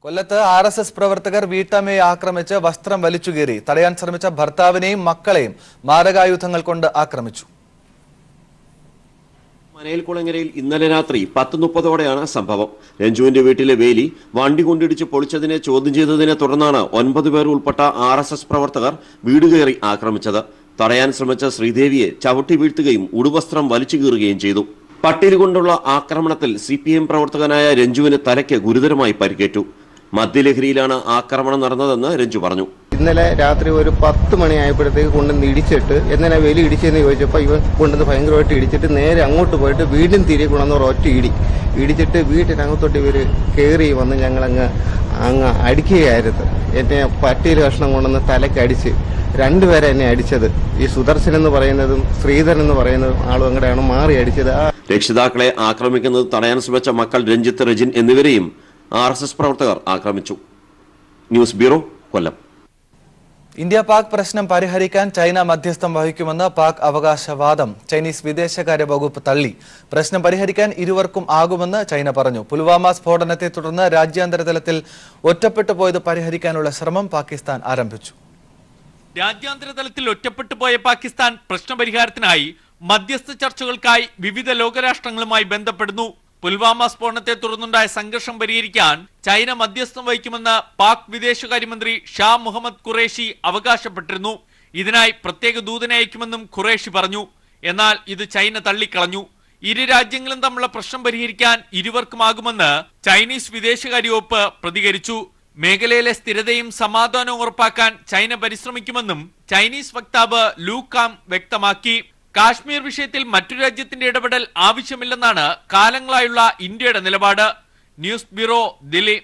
കൊല്ലത്ത് R S S പ്രവർത്തകർ വീട്ടമ്മയെ ആക്രമിച്ച് വസ്ത്രം വലിച്ചുകീറി തടയാൻ ശ്രമിച്ച ഭർത്താവിനെയും മക്കളെയും മാരകായുധങ്ങൾ കൊണ്ട് ആക്രമിച്ചു മനയിൽക്കുളങ്ങരയിൽ ഇന്നലെ രാത്രി പത്ത് മുപ്പതോടെയാണ് സംഭവം രഞ്ജുവിന്റെ വീട്ടിലെ വേലി വണ്ടി കൊണ്ടിടിച്ച് പൊളിച്ചതിനെ ചോദ്യം ചെയ്തതിനെ തുടർന്നാണ് ഒൻപത് പേർ ഉൾപ്പെട്ട ആർ എസ് എസ് പ്രവർത്തകർ വീട് കയറി ആക്രമിച്ചത് തടയാൻ ശ്രമിച്ച ശ്രീദേവിയെ ചവിട്ടി വീഴ്ത്തുകയും ഉടുവസ്ത്രം വലിച്ചു കീറുകയും ചെയ്തു പട്ടിരി കൊണ്ടുള്ള ആക്രമണത്തിൽ സി പി എം പ്രവർത്തകനായ രഞ്ജുവിന് തലയ്ക്ക് ഗുരുതരമായി പരിക്കേറ്റു മദ്യലഹരിയിലാണ് ആക്രമണം നടന്നതെന്ന് രഞ്ജു പറഞ്ഞു ഇന്നലെ രാത്രി ഒരു പത്ത് മണിയായപ്പോഴത്തേക്ക് കൊണ്ടുവന്ന് ഇടിച്ചിട്ട് എന്തിനാ വേലി ഇടിച്ചെന്ന് ചോദിച്ചപ്പോൾ ഇവൻ കൊണ്ടുവന്ന് ഭയങ്കരമായിട്ട് ഇടിച്ചിട്ട് നേരെ അങ്ങോട്ട് പോയിട്ട് വീണ്ടും തിരികെ കൊണ്ടുവന്ന് ഒരൊറ്റ ഇടി ഇടിച്ചിട്ട് വീട്ടിനകത്തോട്ട് ഇവർ കയറി വന്ന് ഞങ്ങളങ്ങ് അങ്ങ് അടിക്കുകയായിരുന്നു എന്നെ പട്ടിയിൽ കഷ്ണം കൊണ്ടുവന്ന് തലയ്ക്ക് അടിച്ച് രണ്ടുപേരെ എന്നെ അടിച്ചത് ഈ സുദർശൻ എന്ന് പറയുന്നതും ശ്രീധരൻ എന്ന് പറയുന്നതും ആളും അങ്ങടെയാണ് മാറി അടിച്ചത് ആ രക്ഷിതാക്കളെ ആക്രമിക്കുന്നത് തടയാൻ ശ്രമിച്ച മക്കൾ രഞ്ജിത്ത് റെജിൻ എന്നിവരെയും ആർ എസ് എസ് പ്രവർത്തകർ ആക്രമിച്ചു news bureau Kollam India Pak പ്രശ്നം പരിഹരിക്കാൻ ചൈന മധ്യസ്ഥം വഹിക്കുമെന്ന് പാക് അവകാശവാദം ചൈനീസ് വിദേശകാര്യ വകുപ്പ് തള്ളി പ്രശ്നം പരിഹരിക്കാൻ ഇരുവർക്കും ആകുമെന്ന് ചൈന പറഞ്ഞു പുൽവാമ സ്ഫോടനത്തെ തുടർന്ന് രാജ്യാന്തര തലത്തിൽ ഒറ്റപ്പെട്ടു പോയത് പരിഹരിക്കാനുള്ള ശ്രമം പാകിസ്ഥാൻ ആരംഭിച്ചു രാജ്യാന്തര തലത്തിൽ ഒറ്റപ്പെട്ടു പോയ പാകിസ്ഥാൻ പ്രശ്നപരിഹാരത്തിനായി മധ്യസ്ഥ ചർച്ചകൾക്കായി വിവിധ ലോകരാഷ്ട്രങ്ങളുമായി ബന്ധപ്പെടുന്നു പുൽവാമ സ്ഫോടനത്തെ തുടർന്നുണ്ടായ സംഘർഷം പരിഹരിക്കാൻ ചൈന മധ്യസ്ഥം വഹിക്കുമെന്ന് പാക് വിദേശകാര്യമന്ത്രി ഷാ മുഹമ്മദ് ഖുറേഷി അവകാശപ്പെട്ടിരുന്നു ഇതിനായി പ്രത്യേക ദൂതനെ അയക്കുമെന്നും ഖുറേഷി പറഞ്ഞു എന്നാൽ ഇത് ചൈന തള്ളിക്കളഞ്ഞു ഇരു രാജ്യങ്ങളും തമ്മിലുള്ള പ്രശ്നം പരിഹരിക്കാൻ ഇരുവർക്കുമാകുമെന്ന് ചൈനീസ് വിദേശകാര്യ വകുപ്പ് പ്രതികരിച്ചു മേഖലയിലെ സ്ഥിരതയും സമാധാനവും ഉറപ്പാക്കാൻ ചൈന പരിശ്രമിക്കുമെന്നും ചൈനീസ് വക്താവ് ലൂ കാം വ്യക്തമാക്കി കാശ്മീർ വിഷയത്തിൽ മറ്റു രാജ്യത്തിന്റെ ഇടപെടൽ ആവശ്യമില്ലെന്നാണ് കാലങ്ങളായുള്ള ഇന്ത്യയുടെ നിലപാട് ന്യൂസ് ബ്യൂറോ ദില്ലി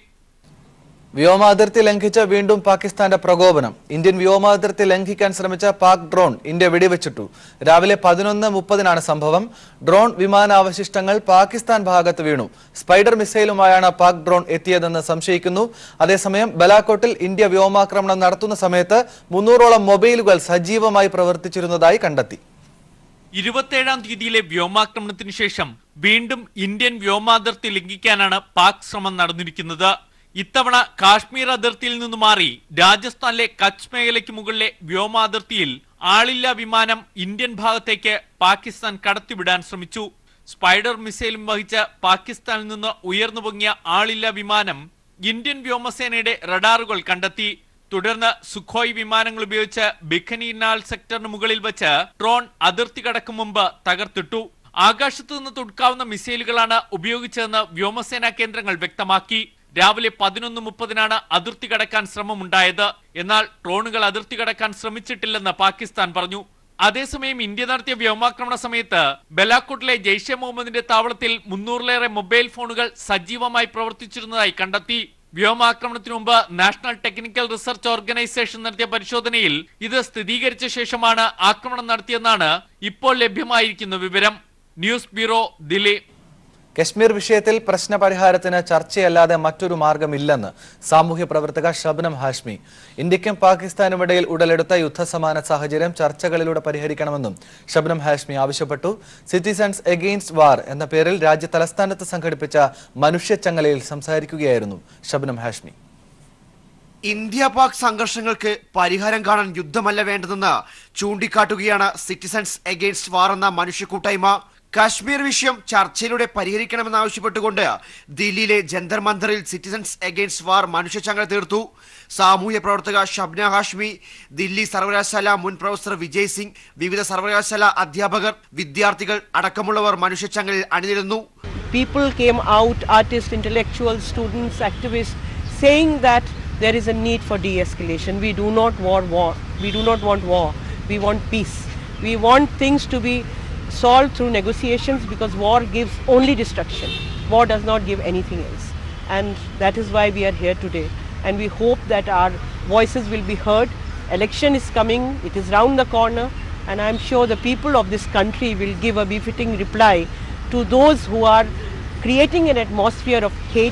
വ്യോമാതിർത്തി ലംഘിച്ച് വീണ്ടും പാകിസ്ഥാന്റെ പ്രകോപനം ഇന്ത്യൻ വ്യോമാതിർത്തി ലംഘിക്കാൻ ശ്രമിച്ച പാക് ഡ്രോൺ ഇന്ത്യ വെടിവെച്ചിട്ടു രാവിലെ പതിനൊന്ന് മുപ്പതിനാണ് സംഭവം ഡ്രോൺ വിമാനാവശിഷ്ടങ്ങൾ പാകിസ്ഥാൻ ഭാഗത്ത് വീണു സ്പൈഡർ മിസൈലുമായാണ് പാക് ഡ്രോൺ എത്തിയതെന്ന് സംശയിക്കുന്നു അതേസമയം ബലാക്കോട്ടിൽ ഇന്ത്യ വ്യോമാക്രമണം നടത്തുന്ന സമയത്ത് മുന്നൂറോളം മൊബൈലുകൾ സജീവമായി പ്രവർത്തിച്ചിരുന്നതായി കണ്ടെത്തി ഇരുപത്തേഴാം തീയതിയിലെ വ്യോമാക്രമണത്തിന് ശേഷം വീണ്ടും ഇന്ത്യൻ വ്യോമാതിർത്തി ലംഘിക്കാനാണ് പാക് ശ്രമം നടന്നിരിക്കുന്നത് ഇത്തവണ കാശ്മീർ അതിർത്തിയിൽ നിന്ന് മാറി രാജസ്ഥാനിലെ കച്ച് മേഖലയ്ക്ക് മുകളിലെ വ്യോമാതിർത്തിയിൽ ആളില്ലാ വിമാനം ഇന്ത്യൻ ഭാഗത്തേക്ക് പാകിസ്ഥാൻ കടത്തിവിടാൻ ശ്രമിച്ചു സ്പൈഡർ മിസൈലും വഹിച്ച പാകിസ്ഥാനിൽ നിന്ന് ഉയർന്നു പൊങ്ങിയ ആളില്ലാ വിമാനം ഇന്ത്യൻ വ്യോമസേനയുടെ റഡാറുകൾ കണ്ടെത്തി തുടർന്ന് സുഖോയ് വിമാനങ്ങൾ ഉപയോഗിച്ച് ബിഖനിനാൽ സെക്ടറിന് മുകളിൽ വെച്ച് ഡ്രോൺ അതിർത്തി കടക്കും മുമ്പ് തകർത്തിട്ടു ആകാശത്തു നിന്ന് തൊടുക്കാവുന്ന മിസൈലുകളാണ് ഉപയോഗിച്ചതെന്ന് വ്യോമസേനാ കേന്ദ്രങ്ങൾ വ്യക്തമാക്കി രാവിലെ പതിനൊന്ന് മുപ്പതിനാണ് അതിർത്തി കടക്കാൻ ശ്രമമുണ്ടായത് എന്നാൽ ഡ്രോണുകൾ അതിർത്തി കടക്കാൻ ശ്രമിച്ചിട്ടില്ലെന്ന് പാകിസ്ഥാൻ പറഞ്ഞു അതേസമയം ഇന്ത്യ നടത്തിയ വ്യോമാക്രമണ സമയത്ത് ബലാക്കോട്ടിലെ ജെയ്ഷെ മുഹമ്മദിന്റെ താവളത്തിൽ മുന്നൂറിലേറെ മൊബൈൽ ഫോണുകൾ സജീവമായി പ്രവർത്തിച്ചിരുന്നതായി കണ്ടെത്തി വ്യോമാക്രമണത്തിനു മുമ്പ് നാഷണൽ ടെക്നിക്കൽ റിസർച്ച് ഓർഗനൈസേഷൻ നടത്തിയ പരിശോധനയിൽ ഇത് സ്ഥിരീകരിച്ച ശേഷമാണ് ആക്രമണം നടത്തിയെന്നാണ് ഇപ്പോൾ ലഭ്യമായിരിക്കുന്ന വിവരം ന്യൂസ് ബ്യൂറോ ദില്ലി കശ്മീർ വിഷയത്തിൽ പ്രശ്നപരിഹാരത്തിന് ചർച്ചയല്ലാതെ മറ്റൊരു മാർഗമില്ലെന്ന് സാമൂഹ്യ പ്രവർത്തക ഷബ്നം ഹാഷ്മി ഇന്ത്യക്കും പാകിസ്ഥാനും ഇടയിൽ ഉടലെടുത്ത യുദ്ധസമാന സാഹചര്യം ചർച്ചകളിലൂടെ പരിഹരിക്കണമെന്നും ഷബ്നം ഹാഷ്മി ആവശ്യപ്പെട്ടു സിറ്റിസൺസ് എഗെയിൻസ്റ്റ് വാർ എന്ന പേരിൽ രാജ്യ തലസ്ഥാനത്ത് സംഘടിപ്പിച്ച മനുഷ്യച്ചങ്ങലയിൽ സംസാരിക്കുകയായിരുന്നു ഷബ്നം ഹാഷ്മി ഇന്ത്യ പാക് സംഘർഷങ്ങൾക്ക് പരിഹാരം കാണാൻ യുദ്ധമല്ല വേണ്ടതെന്ന് ചൂണ്ടിക്കാട്ടുകയാണ് സിറ്റിസൺസ് എഗെയിൻസ്റ്റ് വാർ എന്ന മനുഷ്യ കൂട്ടായ്മ കാശ്മീർ വിഷയം ചർച്ചയിലൂടെ പരിഹരിക്കണമെന്നാവശ്യപ്പെട്ടുകൊണ്ട് ദില്ലിയിലെ ജന്തർ മന്ദറിൽ സിറ്റിസൺസ് എഗെയിൻസ്റ്റ് വാർ മനുഷ്യചങ്ങല തീർത്തു സാമൂഹ്യ പ്രവർത്തക ഷബ്ന ഹാഷ്മി ദില്ലി സർവകലാശാല മുൻ പ്രൊഫസർ വിജയ് സിംഗ് വിവിധ സർവകലാശാല അധ്യാപകർ വിദ്യാർത്ഥികൾ അടക്കമുള്ളവർ മനുഷ്യച്ചങ്ങലിൽ അണിനിരുന്നു people came out, artists, intellectuals, students, activists, saying that there is a need for de-escalation. We do not want war. We do not want war. We want peace. We want things to be solved through negotiations because war gives only destruction. War does not give anything else. And that is why we are here today. And we hope that our voices will be heard. Election is coming. It is round the corner. And I am sure the people of this country will give a befitting reply to those who are creating an atmosphere of hate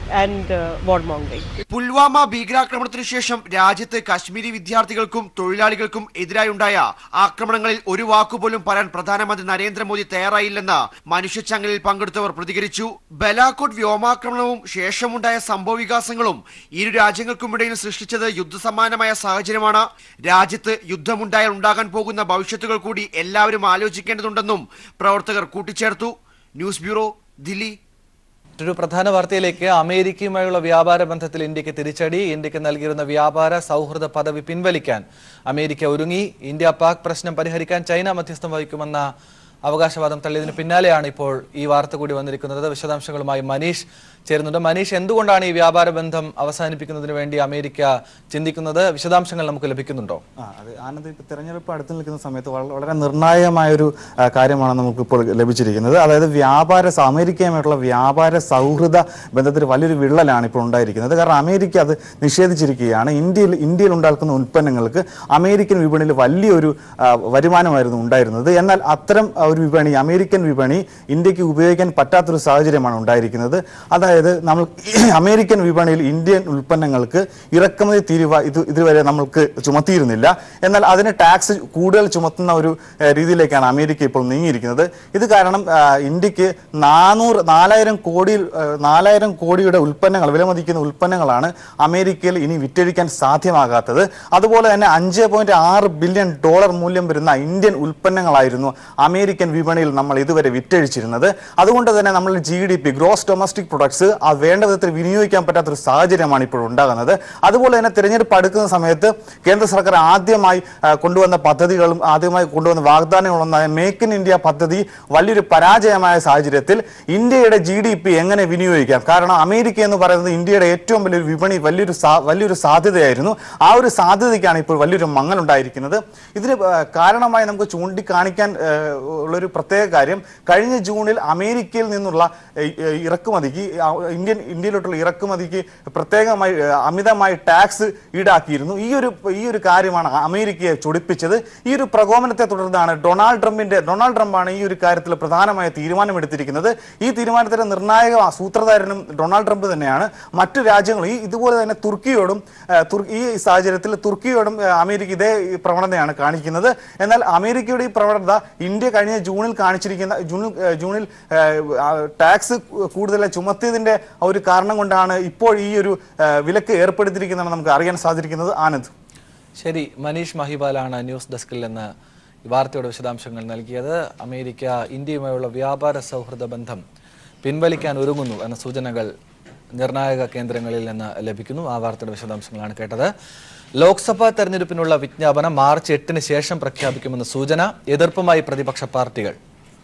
and uh, warmongering. Pulwama ഭീകരാക്രമണത്തിനു ശേഷം രാജ്യത്ത് കശ്മീരി വിദ്യാർത്ഥികൾക്കും തൊഴിലാളികൾക്കും എതിരായുണ്ടായ ആക്രമണങ്ങളിൽ ഒരു വാക്കുപോലും പറയാൻ പ്രധാനമന്ത്രി നരേന്ദ്രമോദി തയ്യാറായില്ലെന്ന് മനുഷ്യച്ചങ്ങലിൽ പങ്കെടുത്തവർ പ്രതികരിച്ചു ബലാക്കോട്ട് വ്യോമാക്രമണവും ശേഷമുണ്ടായ സംഭവവികാസങ്ങളും ഇരു രാജ്യങ്ങൾക്കുമിടയിൽ സൃഷ്ടിച്ചത് യുദ്ധസമാനമായ സാഹചര്യമാണ് രാജ്യത്ത് യുദ്ധമുണ്ടായാൽ ഉണ്ടാകാൻ പോകുന്ന ഭവിഷ്യത്തുകൾ കൂടി എല്ലാവരും ആലോചിക്കേണ്ടതുണ്ടെന്നും പ്രവർത്തകർ കൂട്ടിച്ചേർത്തു ന്യൂസ് ബ്യൂറോ ദില്ലി മറ്റൊരു പ്രധാന വാർത്തയിലേക്ക് അമേരിക്കയുമായുള്ള വ്യാപാര ബന്ധത്തിൽ ഇന്ത്യക്ക് തിരിച്ചടി ഇന്ത്യക്ക് നൽകിയിരുന്ന വ്യാപാര സൗഹൃദ പദവി പിൻവലിക്കാൻ അമേരിക്ക ഒരുങ്ങി ഇന്ത്യ പാക് പ്രശ്നം പരിഹരിക്കാൻ ചൈന മധ്യസ്ഥം വഹിക്കുമെന്ന അവകാശവാദം തള്ളിയതിന് പിന്നാലെയാണ് ഇപ്പോൾ ഈ വാർത്ത കൂടി വന്നിരിക്കുന്നത് വിശദാംശങ്ങളുമായി മനീഷ് ചേരുന്നുണ്ട് മനീഷ് എന്തുകൊണ്ടാണ് ഈ വ്യാപാര ബന്ധം അവസാനിപ്പിക്കുന്നതിന് വേണ്ടി അമേരിക്ക ചിന്തിക്കുന്നത് വിശദാംശങ്ങൾ നമുക്ക് ലഭിക്കുന്നുണ്ടോ ആ അത് ആനന്ദ് ഇപ്പൊ തെരഞ്ഞെടുപ്പ് അടുത്ത് നിൽക്കുന്ന സമയത്ത് വള- വളരെ നിർണായകമായൊരു ആ, കാര്യമാണ് നമുക്കിപ്പോൾ ലഭിച്ചിരിക്കുന്നത് അതായത് വ്യാപാര സ- അമേരിക്കയുമായിട്ടുള്ള വ്യാപാര സൗഹൃദ ബന്ധത്തിൽ വലിയൊരു വിള്ളലാണ് ഇപ്പോൾ ഉണ്ടായിരിക്കുന്നത് കാരണം അമേരിക്ക അത് നിഷേധിച്ചിരിക്കുകയാണ് ഇന്ത്യയിൽ ഇന്ത്യയിൽ ഉണ്ടാക്കുന്ന ഉൽപ്പന്നങ്ങൾക്ക് അമേരിക്കൻ വിപണിയിൽ വലിയൊരു ആ, വരുമാനമായിരുന്നു ഉണ്ടായിരുന്നത് എന്നാൽ അത്തരം ആ, ഒരു വിപണി അമേരിക്കൻ വിപണി ഇന്ത്യക്ക് ഉപയോഗിക്കാൻ പറ്റാത്തൊരു സാഹചര്യമാണ് ഉണ്ടായിരിക്കുന്നത് അതായത് നമ്മൾ അമേരിക്കൻ വിപണിയിൽ ഇന്ത്യൻ ഉൽപ്പന്നങ്ങൾക്ക് ഇറക്കുമതി തീരുവ ഇത് ഇതുവരെ നമ്മൾക്ക് ചുമത്തിയിരുന്നില്ല എന്നാൽ അതിന് ടാക്സ് കൂടുതൽ ചുമത്തുന്ന ഒരു ഏഹ്, രീതിയിലേക്കാണ് അമേരിക്ക ഇപ്പോൾ നീങ്ങിയിരിക്കുന്നത് ഇത് കാരണം ആ, ഇന്ത്യക്ക് നാനൂറ് നാലായിരം കോടി ഏഹ്, നാലായിരം കോടിയുടെ ഉൽപ്പന്നങ്ങൾ വിലമതിക്കുന്ന ഉൽപ്പന്നങ്ങളാണ് അമേരിക്കയിൽ ഇനി വിറ്റഴിക്കാൻ സാധ്യമാകാത്തത് അതുപോലെ തന്നെ അഞ്ച് പോയിന്റ് ആറ് ബില്യൺ ഡോളർ മൂല്യം വരുന്ന ഇന്ത്യൻ ഉൽപ്പന്നങ്ങളായിരുന്നു അമേരിക്കൻ വിപണിയിൽ നമ്മൾ ഇതുവരെ വിറ്റഴിച്ചിരുന്നത് അതുകൊണ്ട് തന്നെ നമ്മൾ G D P gross domestic products ആ വേണ്ട വിധത്തിൽ വിനിയോഗിക്കാൻ പറ്റാത്തൊരു സാഹചര്യമാണ് ഇപ്പോൾ ഉണ്ടാകുന്നത് അതുപോലെ തന്നെ തിരഞ്ഞെടുപ്പ് അടുക്കുന്ന സമയത്ത് കേന്ദ്ര സർക്കാർ ആദ്യമായി ആ, കൊണ്ടുവന്ന പദ്ധതികളും ആദ്യമായി കൊണ്ടുവന്ന വാഗ്ദാനങ്ങളൊന്നായ മേക്ക് ഇൻ ഇന്ത്യ പദ്ധതി വലിയൊരു പരാജയമായ സാഹചര്യത്തിൽ ഇന്ത്യയുടെ ജി ഡി പി എങ്ങനെ വിനിയോഗിക്കാം കാരണം അമേരിക്ക എന്ന് പറയുന്നത് ഇന്ത്യയുടെ ഏറ്റവും വലിയൊരു വിപണി വലിയൊരു സാ- വലിയൊരു സാധ്യതയായിരുന്നു ആ ഒരു സാധ്യതയ്ക്കാണ് ഇപ്പോൾ വലിയൊരു മങ്ങലുണ്ടായിരിക്കുന്നത് ഇതിന് ആ, കാരണമായി നമുക്ക് ചൂണ്ടിക്കാണിക്കാൻ ആ, ഉള്ളൊരു പ്രത്യേക കാര്യം കഴിഞ്ഞ ജൂണിൽ അമേരിക്കയിൽ നിന്നുള്ള ഏ, ഏ, ഇറക്കുമതിക്ക് ആ, ഇന്ത്യൻ ഇന്ത്യയിലോട്ടുള്ള ഇറക്കുമതിക്ക് പ്രത്യേകമായി ഏ, അമിതമായി ടാക്സ് ഈടാക്കിയിരുന്നു ഈ ഒരു ഈ ഒരു കാര്യമാണ് അമേരിക്കയെ ചൊടിപ്പിച്ചത് ഈ ഒരു പ്രകോപനത്തെ തുടർന്നാണ് ഡൊണാൾഡ് ട്രംപിന്റെ ഡൊണാൾഡ് ട്രംപാണ് ഈ ഒരു കാര്യത്തിൽ പ്രധാനമായ തീരുമാനമെടുത്തിരിക്കുന്നത് ഈ തീരുമാനത്തിന്റെ നിർണായക സൂത്രധാരനും ഡൊണാൾഡ് ട്രംപ് തന്നെയാണ് മറ്റു രാജ്യങ്ങൾ ഈ ഇതുപോലെ തന്നെ തുർക്കിയോടും ആ, തുർ- ഈ സാഹചര്യത്തിൽ തുർക്കിയോടും ആ, അമേരിക്ക ഇതേ പ്രവണതയാണ് കാണിക്കുന്നത് എന്നാൽ അമേരിക്കയുടെ ഈ പ്രവണത ഇന്ത്യ കഴിഞ്ഞ ജൂണിൽ കാണിച്ചിരിക്കുന്ന ജൂണിൽ ആ, ജൂണിൽ ആ, ടാക്സ് കൂടുതൽ ചുമത്തിയതിന്റെ ആ ഒരു കാരണം കൊണ്ടാണ് ഇപ്പോൾ ഈ ഒരു ആ, വിലക്ക് ഏർപ്പെടുത്തിയിരിക്കുന്നതെന്ന് നമുക്ക് അറിയാൻ സാധിച്ചിരിക്കുന്നത് ആനന്ദ് ശരി മനീഷ് മഹിബാലാണ് ന്യൂസ് ഡെസ്കിൽ നിന്ന് ഈ വാർത്തയുടെ വിശദാംശങ്ങൾ നൽകിയത് അമേരിക്ക ഇന്ത്യയുമായുള്ള വ്യാപാര സൗഹൃദ ബന്ധം പിൻവലിക്കാൻ ഒരുങ്ങുന്നു എന്ന സൂചനകൾ നിർണായക കേന്ദ്രങ്ങളിൽ നിന്ന് ലഭിക്കുന്നു ആ വാർത്തയുടെ വിശദാംശങ്ങളാണ് കേട്ടത് ലോക്സഭാ തെരഞ്ഞെടുപ്പിനുള്ള വിജ്ഞാപനം മാർച്ച് എട്ടിന് ശേഷം പ്രഖ്യാപിക്കുമെന്ന സൂചന എതിർപ്പുമായി പ്രതിപക്ഷ പാർട്ടികൾ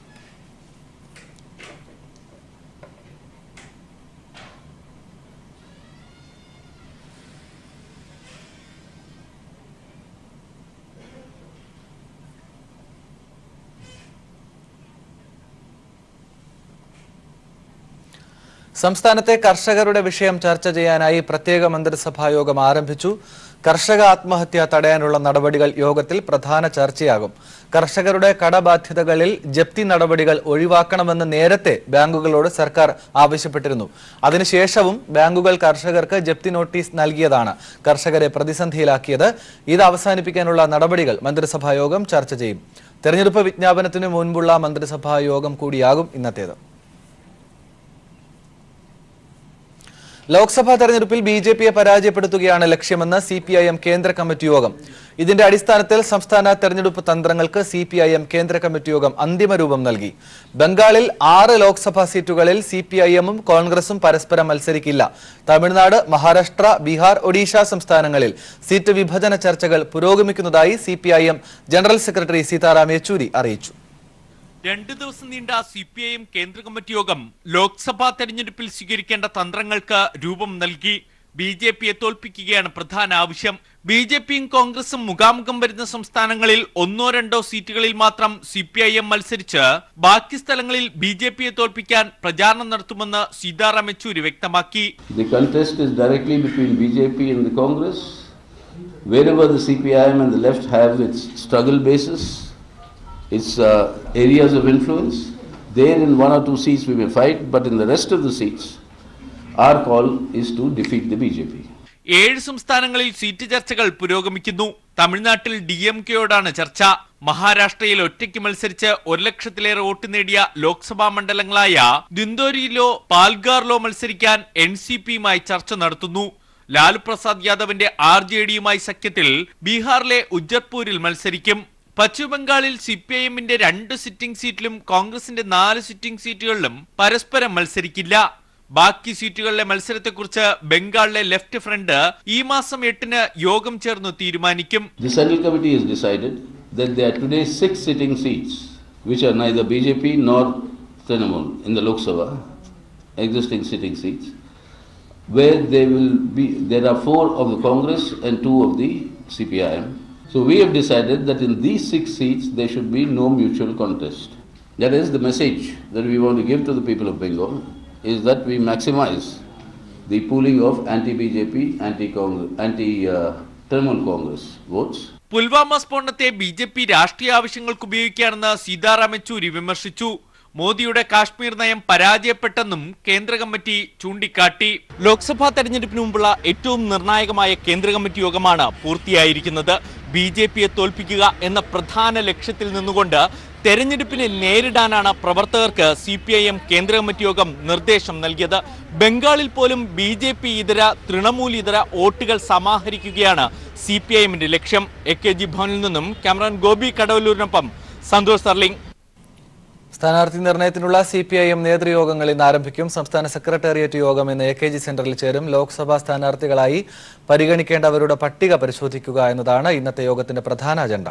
സംസ്ഥാനത്തെ കർഷകരുടെ വിഷയം ചർച്ച ചെയ്യാനായി പ്രത്യേക മന്ത്രിസഭാ യോഗം ആരംഭിച്ചു കർഷക ആത്മഹത്യ തടയാനുള്ള നടപടികൾ യോഗത്തിൽ പ്രധാന ചർച്ചയാകും കർഷകരുടെ കടബാധ്യതകളിൽ ജപ്തി നടപടികൾ ഒഴിവാക്കണമെന്ന് നേരത്തെ ബാങ്കുകളോട് സർക്കാർ ആവശ്യപ്പെട്ടിരുന്നു അതിനുശേഷവും ബാങ്കുകൾ കർഷകർക്ക് ജപ്തി നോട്ടീസ് നൽകിയതാണ് കർഷകരെ പ്രതിസന്ധിയിലാക്കിയത് ഇത് അവസാനിപ്പിക്കാനുള്ള നടപടികൾ മന്ത്രിസഭാ യോഗം ചർച്ച ചെയ്യും തെരഞ്ഞെടുപ്പ് വിജ്ഞാപനത്തിന് മുൻപുള്ള മന്ത്രിസഭാ യോഗം കൂടിയാകും ഇന്നത്തേത് ലോക്സഭാ തെരഞ്ഞെടുപ്പിൽ ബി ജെ പിയെ പരാജയപ്പെടുത്തുകയാണ് ലക്ഷ്യമെന്ന് സി പി ഐ എം കേന്ദ്ര കമ്മിറ്റി യോഗം ഇതിന്റെ അടിസ്ഥാനത്തിൽ സംസ്ഥാന തെരഞ്ഞെടുപ്പ് തന്ത്രങ്ങൾക്ക് സി പി ഐ എം കേന്ദ്ര കമ്മിറ്റി യോഗം അന്തിമ രൂപം നൽകി ബംഗാളിൽ ആറ് ലോക്സഭാ സീറ്റുകളിൽ സി പി ഐ എമ്മും കോൺഗ്രസും പരസ്പരം മത്സരിക്കില്ല തമിഴ്നാട് മഹാരാഷ്ട്ര ബീഹാർ ഒഡീഷ സംസ്ഥാനങ്ങളിൽ സീറ്റ് വിഭജന ചർച്ചകൾ പുരോഗമിക്കുന്നതായി C P I M general secretary Sitaram Yechury അറിയിച്ചു രണ്ടു ദിവസം നീണ്ട സി പി ഐ എം കേന്ദ്ര കമ്മിറ്റി യോഗം ലോക്സഭാ തെരഞ്ഞെടുപ്പിൽ സ്വീകരിക്കേണ്ട തന്ത്രങ്ങൾക്ക് രൂപം നൽകി ബി ജെ പിയെ തോൽപ്പിക്കുകയാണ് പ്രധാന ആവശ്യം ബി ജെ പിയും കോൺഗ്രസും മുഖാമുഖം വരുന്ന സംസ്ഥാനങ്ങളിൽ ഒന്നോ രണ്ടോ സീറ്റുകളിൽ മാത്രം സി പി ഐ എം മത്സരിച്ച് ബാക്കി സ്ഥലങ്ങളിൽ ബി ജെ പിയെ തോൽപ്പിക്കാൻ പ്രചാരണം നടത്തുമെന്ന് സീതാറാം യെച്ചൂരി വ്യക്തമാക്കി The contest is directly between BJP and the Congress. Wherever the CPIM and the left have its struggle basis, its uh, areas of influence, there in one or two seats we may fight, but in the rest of the seats, our call is to defeat the BJP. ഏഴ് സംസ്ഥാനങ്ങളിൽ seat ചർച്ചകൾ പുരോഗമിക്കുന്നു തമിഴ്നാട്ടിൽ D M കെയോടാണ് ചർച്ച മഹാരാഷ്ട്രയിൽ ഒറ്റയ്ക്ക് മത്സരിച്ച് ഒരു ലക്ഷത്തിലേറെ വോട്ട് നേടിയ ലോക്സഭാ മണ്ഡലങ്ങളായ ദിന്തോരിയിലോ പാൽഗാറിലോ മത്സരിക്കാൻ എൻ സി പിയുമായി ചർച്ച നടത്തുന്നു ലാലു പ്രസാദ് യാദവിന്റെ ആർ ജെ ഡിയുമായി സഖ്യത്തിൽ ബീഹാറിലെ ഉജ്ജർപൂരിൽ മത്സരിക്കും പശ്ചിമബംഗാളിൽ സി പി ഐ എമ്മിന്റെ രണ്ട് സിറ്റിംഗ് സീറ്റിലും കോൺഗ്രസിന്റെ നാല് സിറ്റിംഗ് സീറ്റുകളിലും പരസ്പരം മത്സരിക്കില്ല ബാക്കി സീറ്റുകളിലെ മത്സരത്തെക്കുറിച്ച് ബംഗാളിലെ ലെഫ്റ്റ് ഫ്രണ്ട് ഈ മാസം എട്ടിന് യോഗം ചേർന്ന് തീരുമാനിക്കും The Central Committee has decided that there are today six sitting seats, which are neither BJP nor Trinamool in the Lok Sabha, existing sitting seats, where there will be, there are four of the Congress and two of the CPIM. So we have decided that in these six seats, there should be no mutual contest. That is the message that we want to give to the people of Bengal, is that we maximize the pooling of anti-BJP, anti-Congress, anti-Trinamool Congress votes. Pulwama സ്ഫോടനത്തെ B J P രാഷ്ട്രീയ ആവശ്യങ്ങൾക്ക് ഉപയോഗിക്കുകയാണെന്ന് സീതാറാം യെച്ചൂരി വിമർശിച്ചു മോദിയുടെ കാശ്മീർ നയം പരാജയപ്പെട്ടെന്നും കേന്ദ്ര committee ചൂണ്ടിക്കാട്ടി ലോക്സഭാ തെരഞ്ഞെടുപ്പിന് മുമ്പുള്ള ഏറ്റവും നിർണായകമായ കേന്ദ്ര കമ്മിറ്റി യോഗമാണ് പൂർത്തിയായിരിക്കുന്നത് ബി ജെ പിയെ തോൽപ്പിക്കുക എന്ന പ്രധാന ലക്ഷ്യത്തിൽ നിന്നുകൊണ്ട് തെരഞ്ഞെടുപ്പിനെ നേരിടാനാണ് പ്രവർത്തകർക്ക് സി പി ഐ എം കേന്ദ്ര കമ്മിറ്റി യോഗം നിർദ്ദേശം നൽകിയത് ബംഗാളിൽ പോലും ബി ജെ പി ഇതര തൃണമൂൽ ഇതര വോട്ടുകൾ സമാഹരിക്കുകയാണ് സി പി ഐ എമ്മിന്റെ ലക്ഷ്യം എ കെ ജി ഭവനിൽ നിന്നും ക്യാമറൻ ഗോപി കടവല്ലൂരിനൊപ്പം സന്തോഷ് സർലിംഗ് സ്ഥാനാർത്ഥി നിർണയത്തിനുള്ള സി പി ഐ എം നേതൃയോഗങ്ങൾ ഇന്ന് ആരംഭിക്കും സംസ്ഥാന സെക്രട്ടേറിയറ്റ് യോഗം ഇന്ന് എ കെ ജി സെന്ററിൽ ചേരും ലോക്സഭാ സ്ഥാനാർത്ഥികളായി പരിഗണിക്കേണ്ടവരുടെ പട്ടിക പരിശോധിക്കുക എന്നതാണ് ഇന്നത്തെ യോഗത്തിന്റെ പ്രധാന അജണ്ട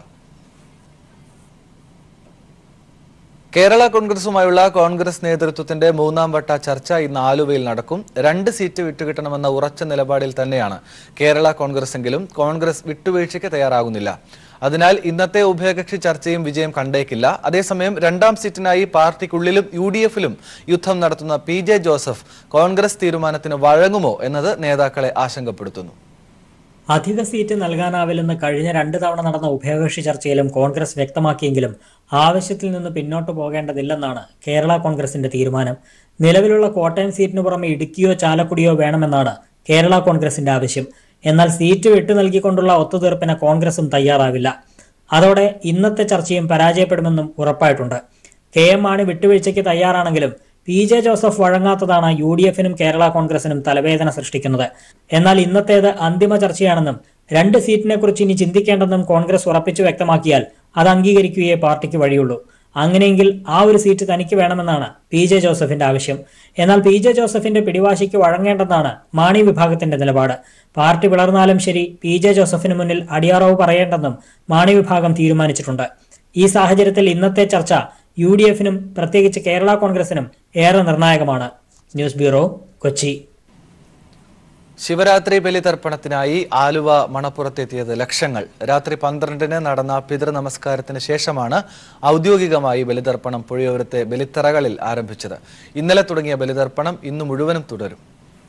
കേരള കോൺഗ്രസുമായുള്ള കോൺഗ്രസ് നേതൃത്വത്തിന്റെ മൂന്നാം വട്ട ചർച്ച ഇന്ന് ആലുവയിൽ നടക്കും രണ്ട് സീറ്റ് വിട്ടുകിട്ടണമെന്ന ഉറച്ച നിലപാടിൽ തന്നെയാണ് കേരള കോൺഗ്രസെങ്കിലും കോൺഗ്രസ് വിട്ടുവീഴ്ചയ്ക്ക് തയ്യാറാകുന്നില്ല അതിനാൽ ഇന്നത്തെ ഉഭയകക്ഷി ചർച്ചയും വിജയം കണ്ടേക്കില്ല അതേസമയം രണ്ടാം സീറ്റിനായി പാർട്ടിക്കുള്ളിലും യു ഡി എഫിലും യുദ്ധം നടത്തുന്ന പി ജെ ജോസഫ് കോൺഗ്രസ് തീരുമാനത്തിന് വഴങ്ങുമോ എന്നത് നേതാക്കളെ ആശങ്കപ്പെടുത്തുന്നു അധിക സീറ്റ് നൽകാനാവില്ലെന്ന് കഴിഞ്ഞ രണ്ട് തവണ നടന്ന ഉഭയകക്ഷി ചർച്ചയിലും കോൺഗ്രസ് വ്യക്തമാക്കിയെങ്കിലും ആവശ്യത്തിൽ നിന്ന് പിന്നോട്ട് പോകേണ്ടതില്ലെന്നാണ് കേരള കോൺഗ്രസിന്റെ തീരുമാനം നിലവിലുള്ള കോട്ടയം സീറ്റിനു പുറമെ ഇടുക്കിയോ ചാലക്കുടിയോ വേണമെന്നാണ് കേരള കോൺഗ്രസിന്റെ ആവശ്യം എന്നാൽ സീറ്റ് വിട്ടു നൽകിക്കൊണ്ടുള്ള ഒത്തുതീർപ്പിന് കോൺഗ്രസും തയ്യാറാവില്ല അതോടെ ഇന്നത്തെ ചർച്ചയും പരാജയപ്പെടുമെന്നും ഉറപ്പായിട്ടുണ്ട് കെ എം മാണി വിട്ടുവീഴ്ചയ്ക്ക് തയ്യാറാണെങ്കിലും പി ജെ ജോസഫ് വഴങ്ങാത്തതാണ് യു ഡി എഫിനും കേരള കോൺഗ്രസിനും തലവേദന സൃഷ്ടിക്കുന്നത് എന്നാൽ ഇന്നത്തേത് അന്തിമ ചർച്ചയാണെന്നും രണ്ട് സീറ്റിനെ കുറിച്ച് ഇനി ചിന്തിക്കേണ്ടെന്നും കോൺഗ്രസ് ഉറപ്പിച്ചു വ്യക്തമാക്കിയാൽ അത് അംഗീകരിക്കുകയേ പാർട്ടിക്ക് വഴിയുള്ളൂ അങ്ങനെയെങ്കിൽ ആ ഒരു സീറ്റ് തനിക്ക് വേണമെന്നാണ് പി ജെ ജോസഫിന്റെ ആവശ്യം എന്നാൽ പി ജെ ജോസഫിന്റെ പിടിവാശിക്ക് വഴങ്ങേണ്ടെന്നാണ് മാണി വിഭാഗത്തിന്റെ നിലപാട് പാർട്ടി പിളർന്നാലും ശരി പി ജെ ജോസഫിന് മുന്നിൽ അടിയറവ് പറയേണ്ടെന്നും മാണി വിഭാഗം തീരുമാനിച്ചിട്ടുണ്ട് ഈ സാഹചര്യത്തിൽ ഇന്നത്തെ ചർച്ച യു ഡി എഫിനും പ്രത്യേകിച്ച് കേരള കോൺഗ്രസിനും ഏറെ നിർണായകമാണ് ന്യൂസ് ബ്യൂറോ കൊച്ചി ശിവരാത്രി ബലിതർപ്പണത്തിനായി ആലുവ മണപ്പുറത്തെത്തിയത് ലക്ഷങ്ങൾ രാത്രി പന്ത്രണ്ടിന് നടന്ന പിതൃ നമസ്കാരത്തിന് ശേഷമാണ് ഔദ്യോഗികമായി ബലിതർപ്പണം പുഴയോരത്തെ ബലിത്തറകളിൽ ആരംഭിച്ചത് ഇന്നലെ തുടങ്ങിയ ബലിതർപ്പണം ഇന്ന് മുഴുവനും തുടരും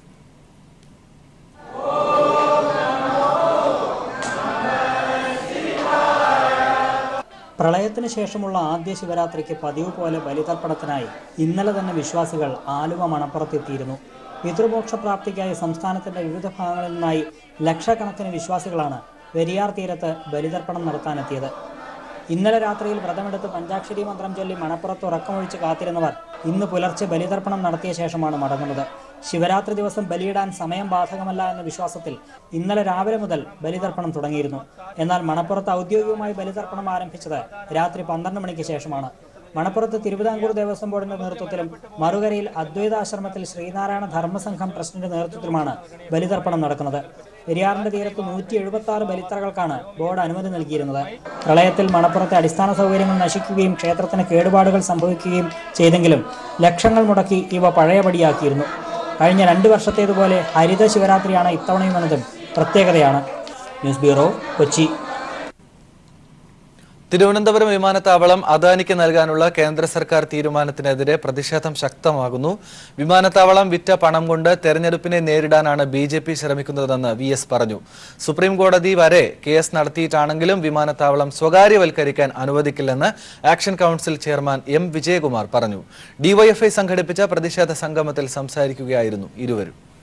പ്രളയത്തിന് ശേഷമുള്ള ആദ്യ ശിവരാത്രിക്ക് പതിവ് പോലെ ബലിതർപ്പണത്തിനായി ഇന്നലെ തന്നെ വിശ്വാസികൾ ആലുവ മണപ്പുറത്തെത്തിയിരുന്നു പിതൃമോക്ഷ പ്രാപ്തിക്കായി സംസ്ഥാനത്തിന്റെ വിവിധ ഭാഗങ്ങളിൽ നിന്നായി ലക്ഷക്കണക്കിന് വിശ്വാസികളാണ് പെരിയാർ തീരത്ത് ബലിതർപ്പണം നടത്താനെത്തിയത് ഇന്നലെ രാത്രിയിൽ വ്രതമെടുത്ത് പഞ്ചാക്ഷരി മന്ത്രം ചൊല്ലി മണപ്പുറത്ത് ഉറക്കമൊഴിച്ച് കാത്തിരുന്നവർ ഇന്ന് പുലർച്ചെ ബലിതർപ്പണം നടത്തിയ ശേഷമാണ് മടങ്ങുന്നത് ശിവരാത്രി ദിവസം ബലിയിടാൻ സമയം ബാധകമല്ല എന്ന വിശ്വാസത്തിൽ ഇന്നലെ രാവിലെ മുതൽ ബലിതർപ്പണം തുടങ്ങിയിരുന്നു എന്നാൽ മണപ്പുറത്ത് ഔദ്യോഗികമായി ബലിതർപ്പണം ആരംഭിച്ചത് രാത്രി പന്ത്രണ്ട് മണിക്ക് ശേഷമാണ് മണപ്പുറത്ത് തിരുവിതാംകൂർ ദേവസ്വം ബോർഡിന്റെ നേതൃത്വത്തിലും മറുകരയിൽ അദ്വൈതാശ്രമത്തിൽ ശ്രീനാരായണ ധർമ്മസംഘം ട്രസ്റ്റിന്റെ നേതൃത്വത്തിലുമാണ് ബലിതർപ്പണം നടക്കുന്നത് പെരിയാറിന്റെ തീരത്ത് നൂറ്റി എഴുപത്തി ആറ് ബലിത്തറകൾക്കാണ് ബോർഡ് അനുമതി നൽകിയിരുന്നത് പ്രളയത്തിൽ മണപ്പുറത്തെ അടിസ്ഥാന സൗകര്യങ്ങൾ നശിക്കുകയും ക്ഷേത്രത്തിന് കേടുപാടുകൾ സംഭവിക്കുകയും ചെയ്തെങ്കിലും ലക്ഷങ്ങൾ മുടക്കി ഇവ പഴയപടിയാക്കിയിരുന്നു കഴിഞ്ഞ രണ്ട് വർഷത്തേതുപോലെ ഹരിത ശിവരാത്രിയാണ് ഇത്തവണയും എന്നതും പ്രത്യേകതയാണ് ന്യൂസ് ബ്യൂറോ കൊച്ചി തിരുവനന്തപുരം വിമാനത്താവളം അദാനിക്ക് നൽകാനുള്ള കേന്ദ്ര സർക്കാർ തീരുമാനത്തിനെതിരെ പ്രതിഷേധം ശക്തമാകുന്നു വിമാനത്താവളം വിറ്റ പണം കൊണ്ട് തെരഞ്ഞെടുപ്പിനെ നേരിടാനാണ് ബി ജെ പി ശ്രമിക്കുന്നതെന്ന് വി എസ് പറഞ്ഞു സുപ്രീം കോടതി വരെ കേസ് നടത്തിയിട്ടാണെങ്കിലും വിമാനത്താവളം സ്വകാര്യവൽക്കരിക്കാൻ അനുവദിക്കില്ലെന്ന് action council chairman M Vijayakumar പറഞ്ഞു ഡിവൈഎഫ്ഐ സംഘടിപ്പിച്ച പ്രതിഷേധ സംഗമത്തിൽ സംസാരിക്കുകയായിരുന്നു ഇരുവരും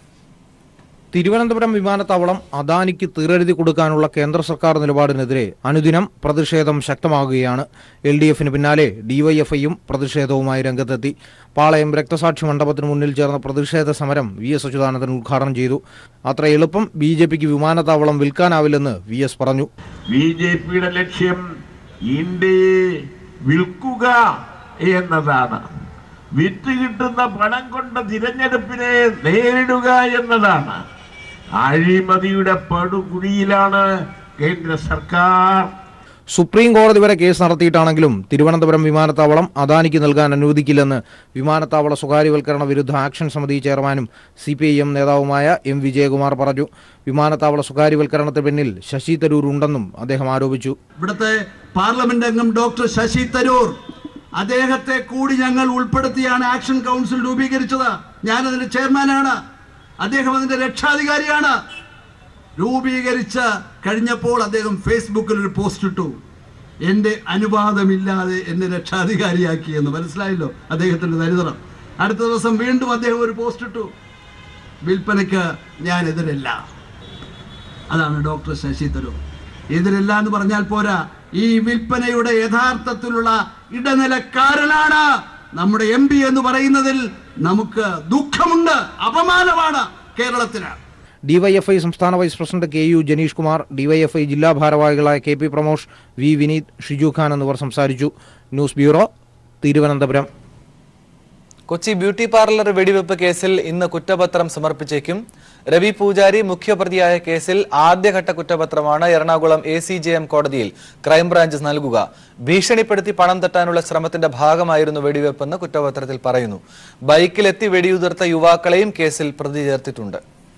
തിരുവനന്തപുരം വിമാനത്താവളം അദാനിക്ക് തീരെഴുതി കൊടുക്കാനുള്ള കേന്ദ്ര സർക്കാർ നിലപാടിനെതിരെ അനുദിനം പ്രതിഷേധം ശക്തമാകുകയാണ് എൽ ഡി എഫിന് പിന്നാലെ ഡിവൈഎഫ്ഐയും പ്രതിഷേധവുമായി രംഗത്തെത്തി പാളയം രക്തസാക്ഷി മണ്ഡപത്തിന് മുന്നിൽ ചേർന്ന പ്രതിഷേധ സമരം വി എസ് അച്യുതാനന്ദൻ ഉദ്ഘാടനം ചെയ്തു അത്ര എളുപ്പം ബി ജെ പിക്ക് വിമാനത്താവളം വിൽക്കാനാവില്ലെന്ന് വി എസ് പറഞ്ഞു ബി ജെ പിയുടെ ലക്ഷ്യം ഇന്ത്യയെ വിൽക്കുക എന്നതാണ് വിറ്റ് കിട്ടുന്ന പണം കൊണ്ട് തിരഞ്ഞെടുപ്പിനെ നേരിടുക എന്നതാണ് അഴിമതിയുടെ പടുകുഴിയിലാണ് കേന്ദ്ര സർക്കാർ സുപ്രീം കോടതി വരെ കേസ് നടത്തിയിട്ടാണെങ്കിലും തിരുവനന്തപുരം വിമാനത്താവളം അദാനിക്ക് നൽകാൻ അനുവദിക്കില്ലെന്ന് വിമാനത്താവള സ്വകാര്യവൽക്കരണ വിരുദ്ധ ആക്ഷൻ സമിതി ചെയർമാനും സി പി ഐ എം നേതാവുമായ എം വിജയകുമാർ പറഞ്ഞു വിമാനത്താവള സ്വകാര്യവൽക്കരണത്തിന് പിന്നിൽ ശശി തരൂർ ഉണ്ടെന്നും അദ്ദേഹം ആരോപിച്ചു ഇവിടുത്തെ പാർലമെന്റ് അംഗം ഡോക്ടർ ശശി തരൂർ അദ്ദേഹത്തെ കൂടി ഞങ്ങൾ ഉൾപ്പെടുത്തിയാണ് ആക്ഷൻ കൗൺസിൽ രൂപീകരിച്ചത് ഞാൻ അതിന്റെ ചെയർമാനാണ് അദ്ദേഹം അതിന്റെ രക്ഷാധികാരിയാണ് രൂപീകരിച്ച കഴിഞ്ഞപ്പോൾ അദ്ദേഹം ഫേസ്ബുക്കിൽ ഒരു പോസ്റ്റ് ഇട്ടു എൻ്റെ അനുവാദമില്ലാതെ എന്നെ രക്ഷാധികാരിയാക്കി എന്ന് മനസ്സിലായല്ലോ അദ്ദേഹത്തിന്റെ ദരിദ്രം അടുത്ത ദിവസം വീണ്ടും അദ്ദേഹം ഒരു പോസ്റ്റ് ഇട്ടു വിൽപ്പനയ്ക്ക് ഞാൻ എതിരല്ല അതാണ് ഡോക്ടർ ശശി തരൂർ എതിരല്ല എന്ന് പറഞ്ഞാൽ പോരാ ഈ വിൽപ്പനയുടെ യഥാർത്ഥത്തിലുള്ള ഇടനിലക്കാരനാണ് നമ്മുടെ എം പി എന്ന് പറയുന്നതിൽ നമുക്ക് ദുഃഖമുണ്ട് അപമാനമാണ് കേരളത്തിന് ഡിവൈഎഫ്ഐ സംസ്ഥാന vice president K U Janeesh Kumar DYFI ജില്ലാ ഭാരവാഹികളായ K P Pramosh V Vineeth Shiju Khan എന്നിവർ സംസാരിച്ചു news bureau Thiruvananthapuram Kochi beauty parlour വെടിവെപ്പ് കേസിൽ ഇന്ന് കുറ്റപത്രം സമർപ്പിച്ചേക്കും രവി പൂജാരി മുഖ്യപ്രതിയായ കേസിൽ ആദ്യഘട്ട കുറ്റപത്രമാണ് Ernakulam A C J M കോടതിയിൽ ക്രൈംബ്രാഞ്ച് നൽകുക ഭീഷണിപ്പെടുത്തി പണം തട്ടാനുള്ള ശ്രമത്തിന്റെ ഭാഗമായിരുന്നു വെടിവെപ്പെന്ന് കുറ്റപത്രത്തിൽ പറയുന്നു ബൈക്കിലെത്തി വെടിയുതിർത്ത യുവാക്കളെയും കേസിൽ പ്രതി ചേർത്തിട്ടുണ്ട്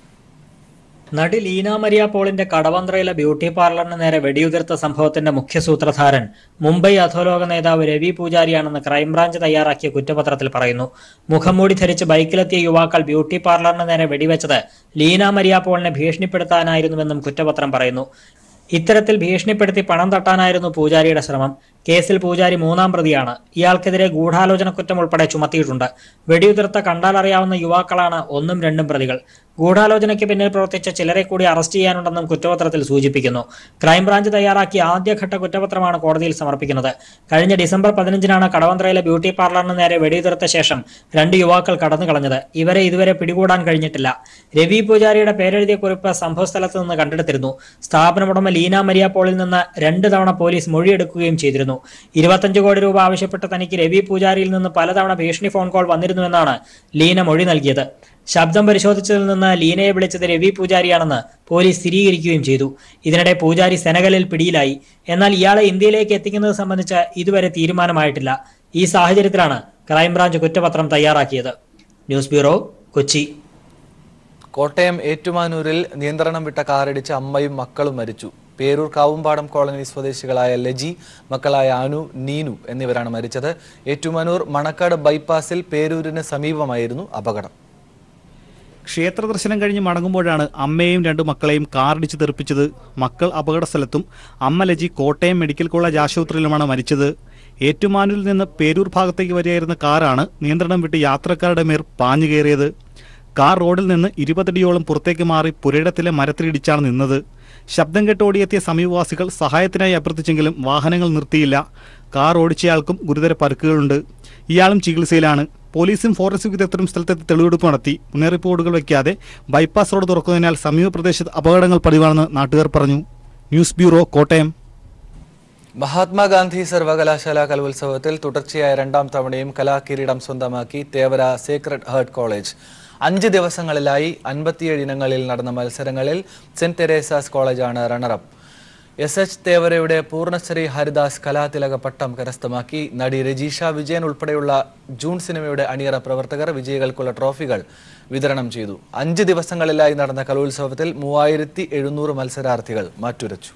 നടി ലീന മരിയ പോളിന്റെ കടവന്ത്രയിലെ ബ്യൂട്ടി പാർലറിന് നേരെ വെടിയുതിർത്ത സംഭവത്തിന്റെ മുഖ്യ സൂത്രധാരൻ മുംബൈ അധോലോക നേതാവ് രവി പൂജാരിയാണെന്ന് ക്രൈംബ്രാഞ്ച് തയ്യാറാക്കിയ കുറ്റപത്രത്തിൽ പറയുന്നു മുഖംമൂടി ധരിച്ച് ബൈക്കിലെത്തിയ യുവാക്കൾ ബ്യൂട്ടി പാർലറിന് നേരെ വെടിവെച്ചത് ലീന മരിയ പോളിനെ ഭീഷണിപ്പെടുത്താനായിരുന്നുവെന്നും കുറ്റപത്രം പറയുന്നു ഇത്തരത്തിൽ ഭീഷണിപ്പെടുത്തി പണം തട്ടാനായിരുന്നു പൂജാരിയുടെ ശ്രമം കേസിൽ പൂജാരി മൂന്നാം പ്രതിയാണ് ഇയാൾക്കെതിരെ ഗൂഢാലോചന കുറ്റം ഉൾപ്പെടെ ചുമത്തിയിട്ടുണ്ട് വെടിയുതിർത്ത കണ്ടാലറിയാവുന്ന യുവാക്കളാണ് ഒന്നും രണ്ടും പ്രതികൾ ഗൂഢാലോചനയ്ക്ക് പിന്നിൽ പ്രവർത്തിച്ച ചിലരെ കൂടി അറസ്റ്റ് ചെയ്യാനുണ്ടെന്നും കുറ്റപത്രത്തിൽ സൂചിപ്പിക്കുന്നു ക്രൈംബ്രാഞ്ച് തയ്യാറാക്കിയ ആദ്യഘട്ട കുറ്റപത്രമാണ് കോടതിയിൽ സമർപ്പിക്കുന്നത് കഴിഞ്ഞ ഡിസംബർ പതിനഞ്ചിനാണ് കടവന്ത്രയിലെ ബ്യൂട്ടി പാർലറിന് നേരെ വെടിയുതിർത്ത ശേഷം രണ്ട് യുവാക്കൾ കടന്നു കളഞ്ഞത് ഇവരെ ഇതുവരെ പിടികൂടാൻ കഴിഞ്ഞിട്ടില്ല രവി പൂജാരിയുടെ പേരെഴുതിയ കുറിപ്പ് സംഭവസ്ഥലത്ത് നിന്ന് കണ്ടെടുത്തിരുന്നു സ്ഥാപനമുടമ ലീന മരിയ പോളിൽ നിന്ന് രണ്ട് തവണ പോലീസ് മൊഴിയെടുക്കുകയും ചെയ്തിരുന്നു ഇരുപത്തഞ്ച് കോടി രൂപ ആവശ്യപ്പെട്ട് തനിക്ക് രവി പൂജാരിയിൽ നിന്ന് പലതവണ ഭീഷണി ഫോൺ കോൾ വന്നിരുന്നുവെന്നാണ് ലീന മൊഴി നൽകിയത് ശബ്ദം പരിശോധിച്ചതിൽ നിന്ന് ലീനയെ വിളിച്ചത് രവി പൂജാരിയാണെന്ന് പോലീസ് സ്ഥിരീകരിക്കുകയും ചെയ്തു ഇതിനിടെ പൂജാരി സെനഗലിൽ പിടിയിലായി എന്നാൽ ഇയാളെ ഇന്ത്യയിലേക്ക് എത്തിക്കുന്നത് സംബന്ധിച്ച് ഇതുവരെ തീരുമാനമായിട്ടില്ല ഈ സാഹചര്യത്തിലാണ് ക്രൈംബ്രാഞ്ച് കുറ്റപത്രം തയ്യാറാക്കിയത് ന്യൂസ് ബ്യൂറോ കൊച്ചി കോട്ടയം ഏറ്റുമാനൂരിൽ നിയന്ത്രണം വിട്ട കാറിടിച്ച് അമ്മയും മക്കളും മരിച്ചു പേരൂർ കാവുംപാടം കോളനി സ്വദേശികളായ ലജി മക്കളായ അനു നീനു എന്നിവരാണ് മരിച്ചത് ഏറ്റുമാനൂർ മണക്കാട് ബൈപ്പാസിൽ പേരൂരിന് സമീപമായിരുന്നു അപകടം ക്ഷേത്ര ദർശനം കഴിഞ്ഞ് മടങ്ങുമ്പോഴാണ് അമ്മയെയും രണ്ടു മക്കളെയും കാറിടിച്ച് തെറിപ്പിച്ചത് മക്കൾ അപകട സ്ഥലത്തും അമ്മ ലജി കോട്ടയം മെഡിക്കൽ കോളേജ് ആശുപത്രിയിലുമാണ് മരിച്ചത് ഏറ്റുമാനൂരിൽ നിന്ന് പേരൂർ ഭാഗത്തേക്ക് വരികയായിരുന്ന കാറാണ് നിയന്ത്രണം വിട്ട് യാത്രക്കാരുടെ മേൽ പാഞ്ഞു കയറിയത് കാർ റോഡിൽ നിന്ന് ഇരുപതടിയോളം പുറത്തേക്ക് മാറി പുരയിടത്തിലെ മരത്തിലിടിച്ചാണ് നിന്നത് ശബ്ദം കേട്ട് ഓടിയെത്തിയ സമീപവാസികൾ സഹായത്തിനായി അഭ്യർത്ഥിച്ചെങ്കിലും വാഹനങ്ങൾ നിർത്തിയില്ല കാർ ഓടിച്ചയാൾക്കും ഗുരുതര പരുക്കുകളുണ്ട് ഇയാളും ചികിത്സയിലാണ് പോലീസും ഫോറൻസിക് വിദഗ്ധരും സ്ഥലത്തെത്തി തെളിവെടുപ്പ് നടത്തി മുന്നറിയിപ്പുകൾ വയ്ക്കാതെ ബൈപ്പാസ് റോഡ് തുറക്കുന്നതിനാൽ സമീപ പ്രദേശത്ത് അപകടങ്ങൾ പതിവാണെന്ന് നാട്ടുകാർ പറഞ്ഞു ന്യൂസ് ബ്യൂറോ കോട്ടയം മഹാത്മാഗാന്ധി സർവകലാശാല കലോത്സവത്തിൽ തുടർച്ചയായ രണ്ടാം തവണയും കലാകിരീടം സ്വന്തമാക്കി തേവര സേക്രഡ് ഹാർട്ട് കോളേജ് അഞ്ച് ദിവസങ്ങളിലായി അൻപത്തിയേഴ് ഇനങ്ങളിൽ നടന്ന മത്സരങ്ങളിൽ സെന്റ് തെരേസാസ് കോളേജാണ് റണ്ണറപ്പ് എസ് എച്ച് തേവരയുടെ പൂർണ്ണശ്രീ ഹരിദാസ് കലാതിലക പട്ടം കരസ്ഥമാക്കി നടി രജീഷ വിജയൻ ഉൾപ്പെടെയുള്ള ജൂൺ സിനിമയുടെ അണിയറ പ്രവർത്തകർ വിജയികൾക്കുള്ള ട്രോഫികൾ വിതരണം ചെയ്തു അഞ്ച് ദിവസങ്ങളിലായി നടന്ന കലോത്സവത്തിൽ മൂവായിരത്തി എഴുന്നൂറ് മത്സരാർത്ഥികൾ മാറ്റുരച്ചു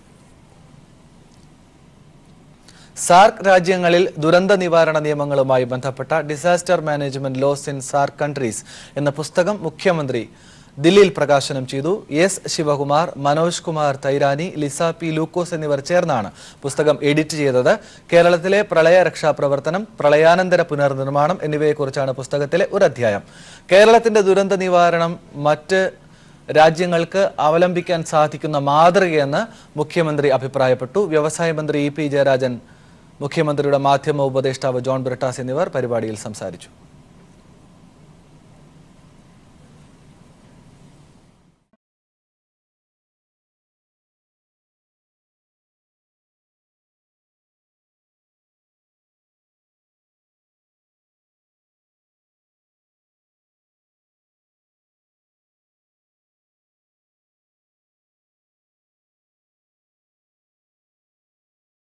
സാർക്ക് രാജ്യങ്ങളിൽ ദുരന്ത നിവാരണ നിയമങ്ങളുമായി ബന്ധപ്പെട്ട disaster management laws in SAARC countries എന്ന പുസ്തകം മുഖ്യമന്ത്രി ദില്ലിയിൽ പ്രകാശനം ചെയ്തു എസ് ശിവകുമാർ മനോജ് കുമാർ തൈരാനി ലിസ പി ലൂക്കോസ് എന്നിവർ ചേർന്നാണ് പുസ്തകം എഡിറ്റ് ചെയ്തത് കേരളത്തിലെ പ്രളയ രക്ഷാപ്രവർത്തനം പ്രളയാനന്തര പുനർനിർമ്മാണം എന്നിവയെക്കുറിച്ചാണ് പുസ്തകത്തിലെ ഒരു അധ്യായം കേരളത്തിന്റെ ദുരന്ത നിവാരണം മറ്റ് രാജ്യങ്ങൾക്ക് അവലംബിക്കാൻ സാധിക്കുന്ന മാതൃകയെന്ന് മുഖ്യമന്ത്രി അഭിപ്രായപ്പെട്ടു വ്യവസായ മന്ത്രി ഇ പി ജയരാജൻ മുഖ്യമന്ത്രിയുടെ മാധ്യമ ഉപദേഷ്ടാവ് ജോൺ ബ്രിട്ടാസ് എന്നിവർ പരിപാടിയിൽ സംസാരിച്ചു